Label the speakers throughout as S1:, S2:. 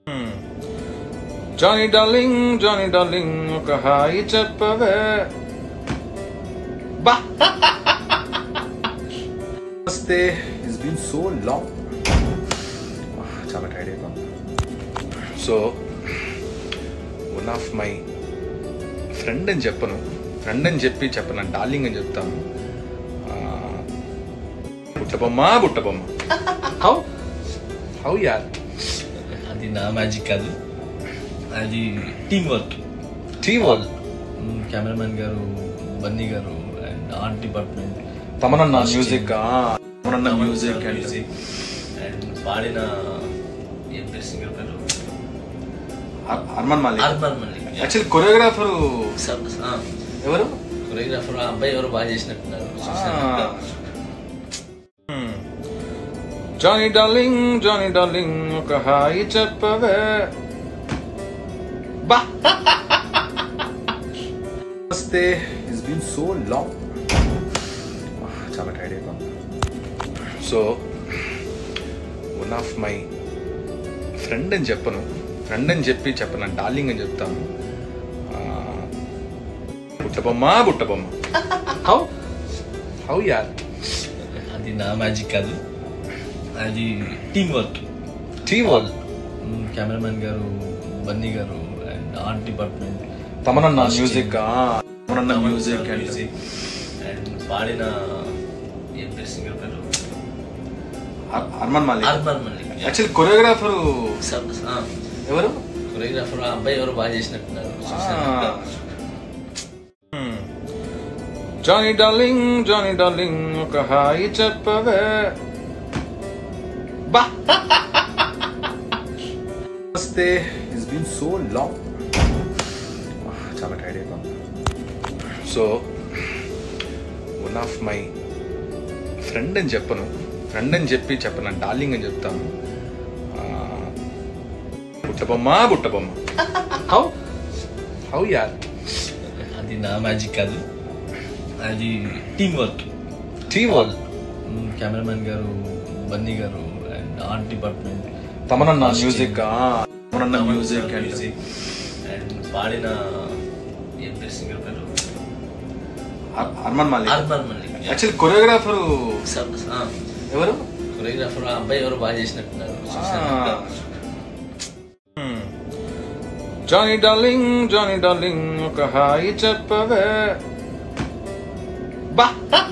S1: Johnny darling Johnny darling ఒక హాయి చెప్పవే బా నమస్తే ఇట్స్ బీన్ సో లాంగ్ చాలా టైడ్ అయిపోయింది so one of my friend అని చెప్పను ఫ్రెండ్ అని చెప్పి చెప్పను డార్లింగ్ అని చెప్తాను ఆ, బుట్టబొమ్మ బుట్టబొమ్మ హౌ హౌ యార్
S2: అది నా మ్యాజిక్ కాదు అది team work
S1: team work
S2: cameraman గారు బన్నీ గారు అండ్ ఆర్ట్ డిపార్ట్మెంట్
S1: తమనన్న మ్యూజిక్ తమనన్న మ్యూజిక్ అండ్
S2: మ్యూజిక్ అండ్ పాడిన ఏం పేరు సింగర్ పేరు
S1: అర్మన్ మాలిక్
S2: అర్బన్ మల్లిక్
S1: యాక్చువల్లీ కొరియోగ్రాఫర్ ఎవరు
S2: కొరియోగ్రాఫర్ ఆ అబ్బాయి ఎవరు బాగా చేసినట్టున్నారు
S1: జానీ డార్లింగ్ జానీ డార్లింగ్ ఒక హాయి చెప్పవే బా నమస్తే ఇట్స్ బీన్ సో లాంగ్ చాలా టైడ్ అయిపోయింది so one of my friend అని చెప్పను ఫ్రెండ్ అని చెప్పి చెప్పను డార్లింగ్ అని చెప్తాను ఆ, బుట్టబొమ్మ బుట్టబొమ్మ హౌ హౌ యార్
S2: అది నా మ్యాజిక్ కాదు అది team work
S1: team work
S2: cameraman గారు బన్నీ గారు అండ్ ఆర్ట్ డిపార్ట్మెంట్
S1: తమనన్న మ్యూజిక్ తమనన్న మ్యూజిక్ అండ్
S2: మ్యూజిక్ అండ్ పాడిన ఏం పేరు సింగర్ పేరు
S1: అర్మన్ మాలిక్
S2: అర్బన్ మల్లిక్
S1: యాక్చువల్లీ కొరియోగ్రాఫర్ ఎవరు
S2: కొరియోగ్రాఫర్ ఆ అబ్బాయి ఎవరు బాగా చేసినట్టున్నారు
S1: జానీ డార్లింగ్ జానీ డార్లింగ్ ఒక హాయి చెప్పవే బా నమస్తే ఇట్స్ బీన్ సో లాంగ్ చాలా టైడ్ అయిపోయింది so one of my friend అని చెప్పను ఫ్రెండ్ అని చెప్పి చెప్పను డార్లింగ్ అని చెప్తాను ఆ, బుట్టబొమ్మ బుట్టబొమ్మ హౌ హౌ యార్
S2: అది నా మ్యాజిక్ కాదు అది team work
S1: team work
S2: cameraman గారు బన్నీ గారు అండ్ ఆర్ట్ డిపార్ట్మెంట్
S1: తమనన్న మ్యూజిక్ తమనన్న మ్యూజిక్ అండ్
S2: మ్యూజిక్ అండ్ పాడిన ఏం పేరు సింగర్ పేరు
S1: అర్మన్ మాలిక్
S2: అర్బన్ మల్లిక్
S1: యాక్చువల్లీ కొరియోగ్రాఫర్ ఎవరు
S2: కొరియోగ్రాఫర్ ఆ అబ్బాయి ఎవరు బాగా చేసినట్టున్నారు
S1: జానీ డార్లింగ్ జానీ డార్లింగ్ ఒక హాయి చెప్పవే బా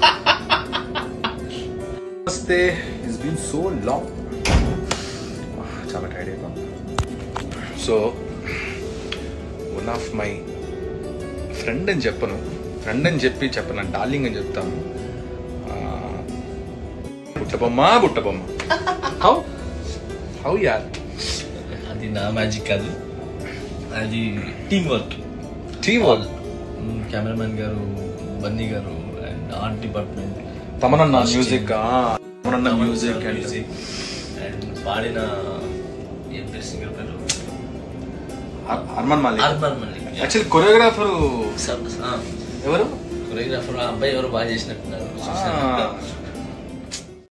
S1: నమస్తే ఇట్స్ బీన్ సో లాంగ్ చాలా టైడ్ అయిపోయింది so one of my friend అని చెప్పను ఫ్రెండ్ అని చెప్పి చెప్పను డార్లింగ్ అని చెప్తాను ఆ, బుట్టబొమ్మ బుట్టబొమ్మ హౌ హౌ యార్
S2: అది నా మ్యాజిక్ కాదు అది team work
S1: team work
S2: cameraman గారు బన్నీ గారు అండ్ ఆర్ట్ డిపార్ట్మెంట్
S1: తమనన్న మ్యూజిక్ తమనన్న మ్యూజిక్ అండ్
S2: మ్యూజిక్ అండ్ పాడిన ఏం పేరు సింగర్ పేరు
S1: అర్మన్ మాలిక్
S2: అర్బన్ మల్లిక్
S1: యాక్చువల్లీ కొరియోగ్రాఫర్ ఎవరు
S2: కొరియోగ్రాఫర్ ఆ అబ్బాయి ఎవరు బాగా చేసినట్టున్నారు